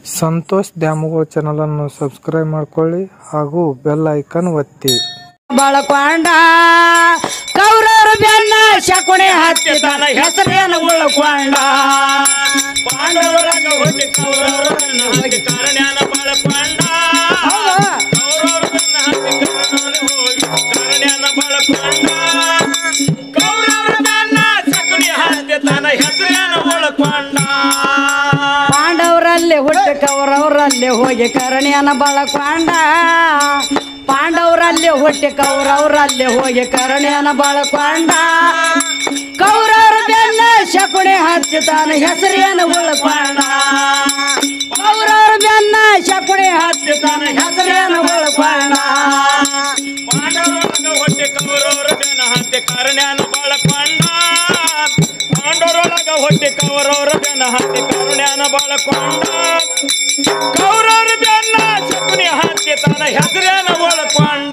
ಸಂತೋಷ್ ದ್ಯಾಮವ್ವ ಚಾನಲನ್ನು ಸಬ್ಸ್ಕ್ರೈಬ್ ಮಾಡ್ಕೊಳ್ಳಿ ಹಾಗೂ ಬೆಲ್ ಐಕನ್ ಒತ್ತಿ ಬಳಕೊಂಡ ಕೌರವ್ರ ಬೆನ್ನ ಶಕುಣಿ ಹತ್ತಿ ತನ್ನ ಹೆಸರೇನು ಉಳ್ಕೊಂಡ ಪಾಂಡವರಾಗ ಹುಟ್ಟಿ ಕೌರವರನ್ನ ಹತ್ತಿ ಕಾರಣ್ಯಾನ ಬಳಕೊಂಡ ಹೌದು ಕೌರವರನ್ನ ಹತ್ತಿ ಕಾರಣ್ಯಾನ ಹೋಗಿ ಕಾರಣ್ಯಾನ ಬಳಕೊಂಡ ಕೌರವರ ಬೆನ್ನ ಸಕುನಿ ಹತ್ತಿ ತನ್ನ ಹೆಸರೇನು ಉಳ್ಕೊಂಡ ಪಾಂಡವರಲ್ಲಿ ಹುಟ್ಟಿ ಕೌರವರಲ್ಲಿ ಹೋಗಿ ಕರ್ಣಿಯನ ಬಳಕೊಂಡ ಪಾಂಡವರಲ್ಲಿ ಹುಟ್ಟಿ ಕೌರವರಲ್ಲಿ ಹೋಗಿ ಕರ್ಣಿಯನ ಬಳಕೊಂಡ ಕೌರವ್ರ ಬೆನ್ನ ಶಕುಣಿ ಹತ್ತಿ ತಾನ ಹೆಸರೇನು ಉಳ್ಕೊಂಡ ಕೌರವ್ರ ಬೆನ್ನ ಶಕುಣಿ ಹತ್ತಿ ತಾನ ಹೆಸರೇನು ಉಳ್ಕೊಂಡ ಪಾಂಡವರೊಳಗ ಹುಟ್ಟಿ ಕೌರವರ ಬೆನ್ನ ಹತ್ತಿ ಕಾರಣ್ಯಾನ ಬಳಕೊಂಡ ಪಾಂಡವರೊಳಗ ಹುಟ್ಟಿ ಕೌರವರ ಬೆನ್ನ ಹತ್ತಿ ಕಾರಣ್ಯಾನ ಬಳಕೊಂಡ ಕೌರವರ ಬೆನ್ನ ಶಕುನಿ ಹತ್ತಿ ತನ್ನ ಹೆಸರೇನ ಒಳಕೊಂಡ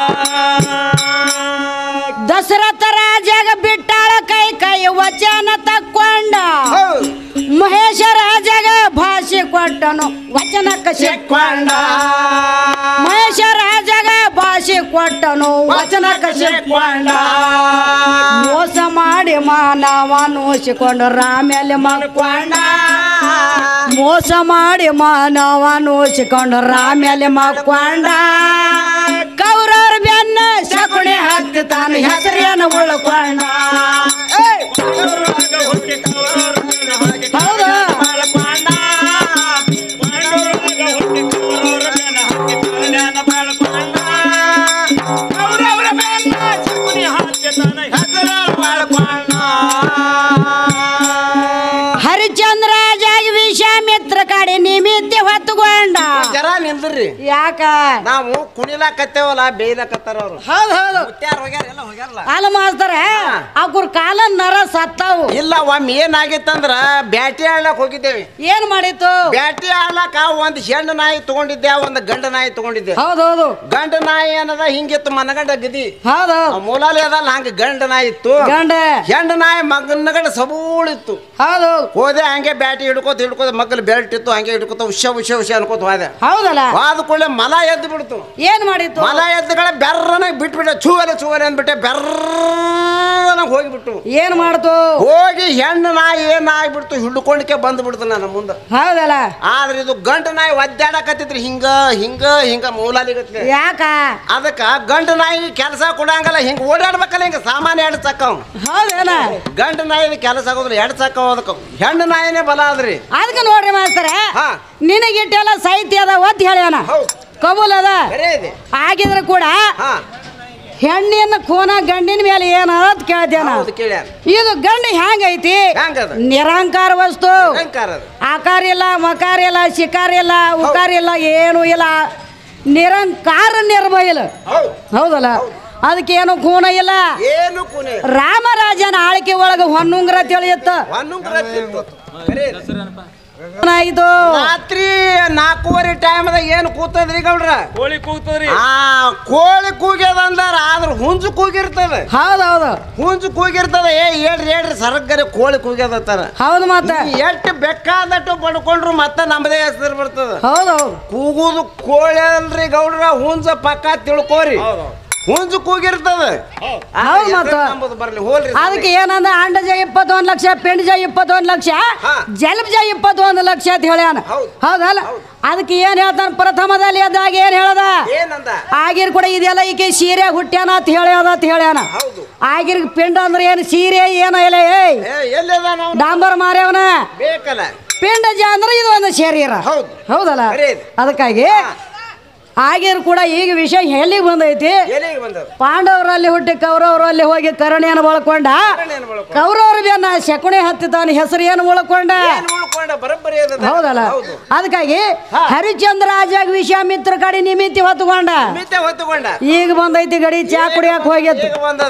ದಶರಥ ರಾಜಾಗ ಬಿಟ್ಟಾಳ ಕೈ ಕೈ ವಚನ ತಕ್ಕೊಂಡ ಮಹೇಶ ರಾಜಾಗ ಭಾಷೆ ಕೊಟ್ಟನು ವಚನಕ್ಕ ಸಿಕ್ಕೊಂಡ ಮಹೇಶ ರಾಜಾಗ ಭಾಷೆ ಕೊಟ್ಟನು ವಚನಕ್ಕ ಸಿಕ್ಕೊಂಡ ಮೋಸ ಮಾಡಿ ಮಾನವ ನೋಸಿಕೊಂಡು ರಾಮೇಲೆ ಮಕ್ಕೊಂಡ ಮೋಸ ಮಾಡಿ ಮಾನವ ನೋಸಿಕೊಂಡು ರಾಮೇಲೆ ಮಕ್ಕೊಂಡ ಕೌರವ್ರ ಬೆನ್ನ ಶಕುಣಿ ಹತ್ತಿ ತಾನು ಹೆಸರೇನು ಉಳ್ಕೊಂಡ ಪಾಂಡವರೊಳಗ ಹುಟ್ಟಿ ಕೌರವರ ಬೆನ್ನ ಹತ್ತಿ ಹೌದು ಬಳಕೊಂಡ ಪಾಂಡವರೊಳಗ ಹುಟ್ಟಿ ಕೌರವರ ಬೆನ್ನ ಹತ್ತಿ ಕಾರಣ್ಯಾನ ಬಳಕೊಂಡ ಕೌರವರ ಬೆನ್ನ ಶಕುನಿ ಹತ್ತಿ ತನ್ನ ಹೆಸರೇನ ಬಳಕೊಂಡ ಹರಿಚಂದ್ರ ರಾಜಾಗಿ ವಿಷಾಮಿತ್ರ ಕಡೆ ನಿಮಿತ್ತಿ ಹೊತ್ತುಕೊಂಡ ಜರ ನಿಂದ್ರಿ ಯಾಕ ನಾವು ಕುಣಿಲಾಕತ್ತೇವಲ್ಲ ಬೇಯ್ಲಕತ್ತಾರ ಅವ್ರು ಹೌದ್ ಹೌದು ಮುತ್ಯಾರ ಹೋಗ್ಯಾರ ಎಲ್ಲ ಹೋಗ್ಯಾರಲ್ಲ ಅಲ್ಲ ಮಾಸ್ತರ ಅವ್ರ ಕಾಲ ನರ ಸತ್ತಾವು ಇಲ್ಲ ಒಮ್ಮೆ ಏನಾಗಿತ್ತಂದ್ರ ಬ್ಯಾಟಿ ಆಡ್ಲಕ್ ಹೋಗಿದ್ದೇವೆ ಏನ್ ಮಾಡಿತ್ತು ಬ್ಯಾಟಿ ಆಡ್ಲಕ್ಕ ಒಂದ್ ಹೆಣ್ಣು ನಾಯಿ ತಗೊಂಡಿದ್ದೆ ಒಂದ್ ಗಂಡ ನಾಯಿ ತಗೊಂಡಿದ್ದೆ ಹೌದೌದು ಗಂಡ ನಾಯಿ ಏನದ ಹಿಂಗಿತ್ತು ಮನಗಂಡ ಗದಿ ಹೌದೌದು ಆ ಮೂಲಾಲಿ ಅದಲ್ಲ ಹಂಗ ಗಂಡ ನಾಯಿ ಇತ್ತು ಗಂಡ ಹೆಣ್ಣು ನಾಯಿ ಮಗನಗಡ ಸಬೂಳಿತ್ತು ಹೌದೌದು ಹೋದೆ ಹಂಗೆ ಬ್ಯಾಟಿ ಹಿಡ್ಕೋತ ಹಿಡ್ಕೋತ ಮಗ್ಗಲ್ ಬೆಲ್ಟ್ ಇತ್ತು ಹಂಗೆ ಹಿಡ್ಕೋತ ಉಷ ಉಷ ಉಷ ಅನ್ಕೋತ ಹೋದೆ ಹೌದಲ್ಲ ಹೋದ ಕೂಡಲೇ ಮಲ ಎದ್ದು ಬಿಡ್ತು ಏನ್ ಮಾಡಿತ್ತು ಮಲ ಎದ್ದುಗಳ ಬೆರ್ರನಾಗ ಬಿಟ್ಬಿಟ್ಟೆ ಚೂವಲೆ ಚೂವಲೆ ಅಂದ್ಬಿಟ್ಟೆ ಬೆರ್ರನಾಗ ಹೋಗಿಬಿಟ್ಟು ಏನ್ ಮಾಡ್ತು ಹೋಗಿ ಹೆಣ್ಣು ನಾಯಿ ಏನಾಗ್ಬಿಡ್ತು ಹಿಡ್ಕೊಂಡಕ್ಕೆ ಬಂದ್ಬಿಡ್ತು ನನ್ನ ಮುಂದೆ ಹೌದಲ್ಲ ಆದ್ರೆ ಇದು ಗಂಡು ನಾಯಿ ಒದ್ದಾಡಕತ್ತಿದ್ರಿ ಹಿಂಗ ಹಿಂಗ ಹಿಂಗ ಮೂಲಾಲಿಗತ್ಲೆ ಯಾಕ ಅದಕ್ಕ ಗಂಡು ನಾಯಿ ಕೆಲಸ ಕೊಡಂಗಲ್ಲ ಹಿಂಗ ಓಡಾಡ್ಬೇಕಲ್ಲ ಹಿಂಗ ಸಾಮಾನ್ಯ ಎರಡು ಚಕ್ಕ ಅವ. ಹೌದೇನ ಗಂಡು ನಾಯಿ ಕೆಲಸ ಆಗೋದಿಲ್ಲ ಎರಡು ಚಕ್ಕ ಅದಕ್ಕ ಹೆಣ್ಣು ನಾಯಿನೇ ಬಲ ಅದ್ರಿ ಅದಕ್ಕೆ ನೋಡ್ರಿ ಮಾಸ್ತರ ಹಾ ನಿನಗಿಟ್ಟೆಲ್ಲ ಸಾಹಿತ್ಯ ಅದ ಒತ್ತಿ ಹೇಳ್ಯಾನ ಹೌದು ಕಬೂಲ್ ಅದ ಬರೇ ಇದೆ ಆಗಿದ್ರು ಕೂಡ ಹಾ ಹೆಣ್ಣಿನ ಕೋನ ಗಂಡಿನ ಮೇಲೆ ಏನದ ಅಂತ ಕೇಳ್ತೇನ ಹೌದು ಕೇಳ್ಯಾರ ಇದು ಗಂಡ ಹೆಂಗೈತಿ ಹೆಂಗದ ನಿರಹಂಕಾರ ವಸ್ತು ಅಲಂಕಾರ ಅದು ಆಕಾರ ಇಲ್ಲ ಮಕಾರ ಇಲ್ಲ ಶಿಕಾರ ಇಲ್ಲ ಉಕಾರ ಇಲ್ಲ ಏನು ಇಲ್ಲ ನಿರಂಕಾರ ನಿರ್ಭಯಿಲ ಹೌದು ಹೌದಲ್ಲ ಅದಕ್ಕೇನು ಖೂನ ಇಲ್ಲ ಏನು ಕುನೆ ರಾಮರಾಜನ ಆಳ್ಕೆ ಒಳಗ ಹೊನ್ನುಂಗ್ರ ತಿಳಿಯುತ್ತ ಹನ್ನೊಂದು ಖರೆ ಇದೆ. ಏನಾಯ್ತು ರಾತ್ರಿ ನಾಲ್ಕೂವರೆ ಟೈಮ್ದಾಗ ಏನು ಕೂತದ್ರಿ ಗೌಡ್ರ ಕೋಳಿ ಕೂಗ್ತದ್ರಿ ಆ ಕೋಳಿ ಕೂಗ್ಯದ ಅಂದಾರ ಆದ್ರ ಹುಂಜು ಕೂಗಿರ್ತದ ಹೌದೌದು ಹುಂಜು ಕೂಗಿರ್ತದ ಏ ಹೇಳ್ರಿ ಹೇಳ್ರಿ ಸರ್ಗರೆ ಕೋಳಿ ಕೂಗ್ಯದತ್ತಾರ ಹೌದು ಮತ್ತ ಎಷ್ಟು ಬೇಕಾದಟ್ಟು ಪಡ್ಕೊಂಡ್ರು ಮತ್ತೆ ನಮ್ಮದೇ ಹೆಸರು ಬರ್ತದ ಹೌದೌದು ಕೂಗುದು ಕೋಳಿ ಅಲ್ರಿ ಗೌಡ್ರ ಹುಂಜ ಪಕ್ಕ ತಿಳ್ಕೋರಿ ಹುಂಜು ಕೂಗಿರ್ತದ ಆ ಹೌದ್ ಹೆಸ್ರು ಮತ್ತ. ನಂಬುದು ಬರ್ಲಿ ಹೋಲ್ರಿ ಅದಕ್ಕೆ ಏನಂದ ಅಂಡಜ ಇಪ್ಪತ್ತೊಂದು ಲಕ್ಷ ಪಿಂಡಜ ಇಪ್ಪತ್ತೊಂದು ಲಕ್ಷ ಹಾ. ಜಲಬಜ ಇಪ್ಪತ್ತೊಂದು ಲಕ್ಷ ಅಂತ ಹೇಳ್ಯಾನ ಹೌದ್. ಹೌದಲ್ಲ ಅದಕ್ಕೆ ಏನ್ ಹೇಳ್ತಾನ ಪ್ರಥಮದಲ್ಲಿ ಅದಾಗ ಏನ್ ಹೇಳ್ದ ಏನಂದ ಆಗಿರ್ ಕೂಡ ಇದೆಲ್ಲ ಈಕೆ ಸೀರೆ ಹುಟ್ಟ್ಯಾನ ಅಂತ ಹೇಳ್ಯಾದ ಅಂತ ಹೇಳ್ಯಾನ ಹೌದು ಆಗಿರ್ ಪಿಂಡ ಅಂದ್ರೆ ಏನು ಸೀರೆ ಏನು ಇಲ್ಲ ಏಯ್ ಏ ಎಲ್ಲಿದ ನಾವು ಡಾಂಬರ್ ಮಾರ್ಯವನ ಬೇಕಲ್ಲ ಪಿಂಡಜ ಅಂದ್ರೆ ಇದು ಒಂದು ಶರೀರ ಹೌದು ಹೌದಲ್ಲ ಖರೆ ಇದೆ. ಅದಕ್ಕಾಗಿ ಆಗಿರ್ ಕೂಡ ಈಗ ವಿಷಯ ಎಲ್ಲಿಗೆ ಬಂದೈತಿ ಎಲ್ಲಿಗೆ ಬಂದದ ಪಾಂಡವರಲ್ಲಿ ಹುಟ್ಟಿ ಕೌರವರಲ್ಲಿ ಹೋಗಿ ಕರುಣೆಯನ್ನು ಬಳಕೊಂಡ ಕರುಣೆಯನ್ನು ಬಳಕೊಂಡ. ಕೌರವ್ರ ಬೆನ್ನ ಶಕುಣಿ ಹತ್ತಿ ತಾನು ಹೆಸರು ಏನು ಉಳ್ಕೊಂಡ ಏನ್ ಉಳ್ಕೊಂಡ ಬರೋಬ್ಬರಿ ಅದದ. ಹೌದಲ್ಲ ಹೌದು ಅದಕ್ಕಾಗಿ ಹರಿಶ್ಚಂದ್ರ ರಾಜಾಗ ವಿಶ್ವಾಮಿತ್ರ ಕಡೆ ನಿಮಿತಿ ಹೊತ್ತುಕೊಂಡ ಮಿತೆ ಹೊತ್ತುಕೊಂಡ ಈಗ ಬಂದೈತಿ ಗಡಿ ಚಾ ಕುಡಿಯಾಕ ಹೋಗೈತಿ ಈಗ ಬಂದದ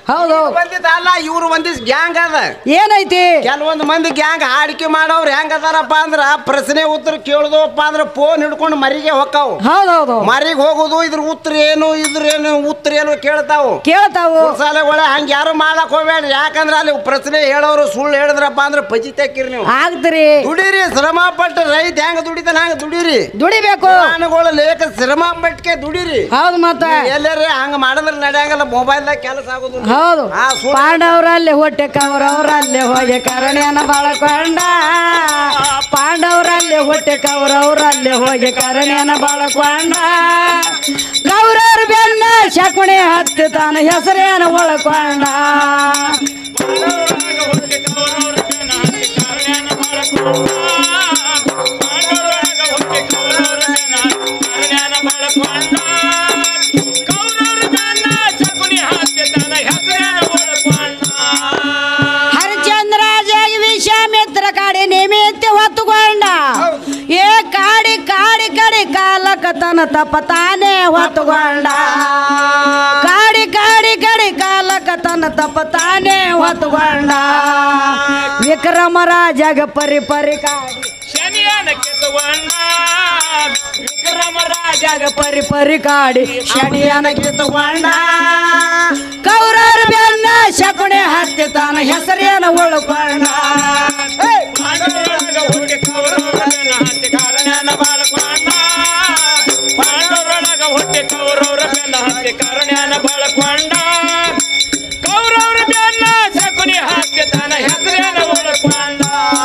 ಹೌದು ಬಂದಿದ್ದಲ್ಲ ಇವ್ರು ಒಂದಿಸ್ ಗ್ಯಾಂಗ್ ಅದ ಏನೈತಿ ಕೆಲವೊಂದು ಮಂದಿ ಗ್ಯಾಂಗ್ ಹಾಡಿಕೆ ಮಾಡೋರು ಹೆಂಗ್ ಅದಾರಪ್ಪ ಅಂದ್ರ ಪ್ರಶ್ನೆ ಉತ್ತರ ಕೇಳುದಪ್ಪ ಅಂದ್ರ ಫೋನ್ ಹಿಡ್ಕೊಂಡು ಮರಿಗೆ ಹೊಕ್ಕಾವು ಹೌದೌದು ಮರಿಗೆ ಹೋಗುದು ಇದ್ರ ಉತ್ತರ ಏನು ಇದ್ರ ಏನು ಉತ್ತರ ಏನು ಕೇಳ್ತಾವು ಕೇಳ್ತಾವು ಶಾಲೆಗಳ ಹಂಗ ಯಾರು ಮಾಡಕ್ ಹೋಗ್ಬೇಡ್ರಿ ಯಾಕಂದ್ರ ಅಲ್ಲಿ ಪ್ರಶ್ನೆ ಹೇಳೋರು ಸುಳ್ಳು ಹೇಳಿದ್ರಪ್ಪ ಅಂದ್ರ ಪಜಿ ತೆಕ್ಕಿರಿ ನೀವು ಆಗ್ದ್ರಿ ದುಡೀರಿ ಶ್ರಮ ಪಟ್ಟು ರೈತ ಹೆಂಗ ದುಡಿತಾನ ಹಂಗ ದುಡೀರಿ ದುಡಿಬೇಕು ಪ್ರಾಣಿಗಳು ಲೇಖ ಶ್ರಮ ಪಟ್ಟಿಗೆ ದುಡೀರಿ ಹೌದು ಮತ್ತ ಎಲ್ಲರೇ ಹಂಗ ಮಾಡಿದ್ರೆ ನಡೆಯಂಗಲ್ಲ ಮೊಬೈಲ್ದಾಗ ಕೆಲಸ ಆಗೋದು ಹೌದು ಆ, ಸುಳ್ಳು. ಪಾಂಡವರಲ್ಲಿ ಹೊಟ್ಟೆ ಕೌರವರಲ್ಲಿ ಹೋಗಿ ಕರುಣೆಯನ್ನು ಬಾಳಕೊಂಡ ಪಾಂಡವರಲ್ಲಿ ಹೊಟ್ಟೆ ಕೌರವರಲ್ಲಿ ಹೋಗಿ ಕರುಣೆಯನ್ನು ಬಾಳಕೊಂಡ ಕೌರವ್ರ ಬೆನ್ನ ಶಕುಣಿ ಹತ್ತಿ ತಾನ ಹೆಸರೇನು ಒಳಕೊಂಡ ಪಾಂಡವರಾಗ ಹುಟ್ಟಿ ಕೌರವರ ಬೆನ್ನ ಹತ್ತಿ ಕರುಣ್ಯಾನ ಬಾಳಕೊಂಡ. ಪಾಂಡವರಾಗ ಹುಟ್ಟಿ ಕೌರವರ ಬೆನ್ನ ಹತ್ತಿ ಕರುಣ್ಯಾನ ಬಾಳಕೊಂಡ. ಕೌರವರ ಬೆನ್ನ ಶಕುನಿ ಹತ್ತಿ ತನ್ನ ಹೆಸರೇನ ಒಳಕೊಂಡ. ಹರಿಚಂದ್ರ ಜಗ ವಿಶ್ವಾಮಿತ್ರ ಕಾಡಿ ನಿಮಿತ್ತ ಹೊತ್ತುಕೊಂಡ ಏ ಕಾಡಿ ಕಾಡಿ ಕಡಿ ಕಾಲಕ ತನ ತಪ್ಪ ತಾನೇ ಹೊತ್ತುಕೊಂಡ ಕಾಡಿ ಕಾಡಿ ಕಡಿ ಕಾಲಕ ತನ ತಪ್ಪ ತಾನೇ ಹೊತ್ತುಕೊಂಡ ವಿಕ್ರಮ ರಾಜಗ ಪರಿ ಪರಿ ಕಾಡಿ ಶನಿಯನ ಕಿತ್ತುಕೊಂಡ. ವಿಕ್ರಮ ರಾಜ ಜಾಗ ಪರಿ ಪರಿ ಕಾಡಿ ಶನಿಯನ ಕಿತ್ತುಕೊಂಡ ಕೌರವ್ರ ಬೆನ್ನ ಶಕುಣಿ ಹತ್ತಿ ತಾನ ಹೆಸರೇನು ಉಳ್ಕೊಂಡ ಪಾಂಡವರೊಳಗ ಹುಟ್ಟಿ ಕೌರವರ ಬೆನ್ನ ಹತ್ತಿ ಕರುಣ್ಯಾನ ಬಾಳಕೊಂಡ. ಪಾಂಡವರೊಳಗ ಹುಟ್ಟಿ ಕೌರವರ ಬೆನ್ನ ಹತ್ತಿ ಕರುಣ್ಯಾನ ಬಾಳಕೊಂಡ. ಕೌರವರ ಬೆನ್ನ ಶಕುನಿ ಹತ್ತಿ ತನ್ನ ಹೆಸರೇನ ಒಳಕೊಂಡ.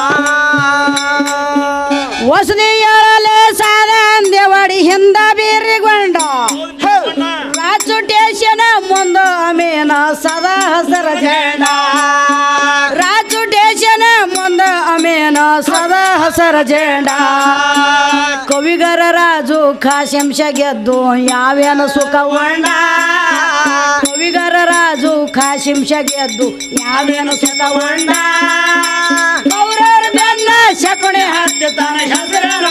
ವಸದಿ ಏಳಲೆ ಸಾದ ಅಂದೆವಾಡಿ ಹಿಂದ ಬೀರಿಗೊಂಡ ರಾಜು ಟೇಷನ ಮುಂದ ಅಮೀನ ಸದಾ ಹಸರ ಜೇಂಡ ರಾಜು ಟೇಷನ ಮುಂದ ಅಮೀನ ಸದಾ ಹಸರ ಜೇಂಡ ಕವಿಗರ ರಾಜು ಕಾಶಂಶ ಗೆದ್ದು ಯಾವೇನ ಸುಖ ಉಂಡ ಕವಿಗರ ರಾಜು ಕಾಶಿಂಶ ಗೆದ್ದು ಯಾವೇನು ಸುಖ ಉಂಡ ಕೌರವ್ರ ಬೆನ್ನ ಶಕುಣಿ ಹತ್ತಿ ತನ ಹೆಸರ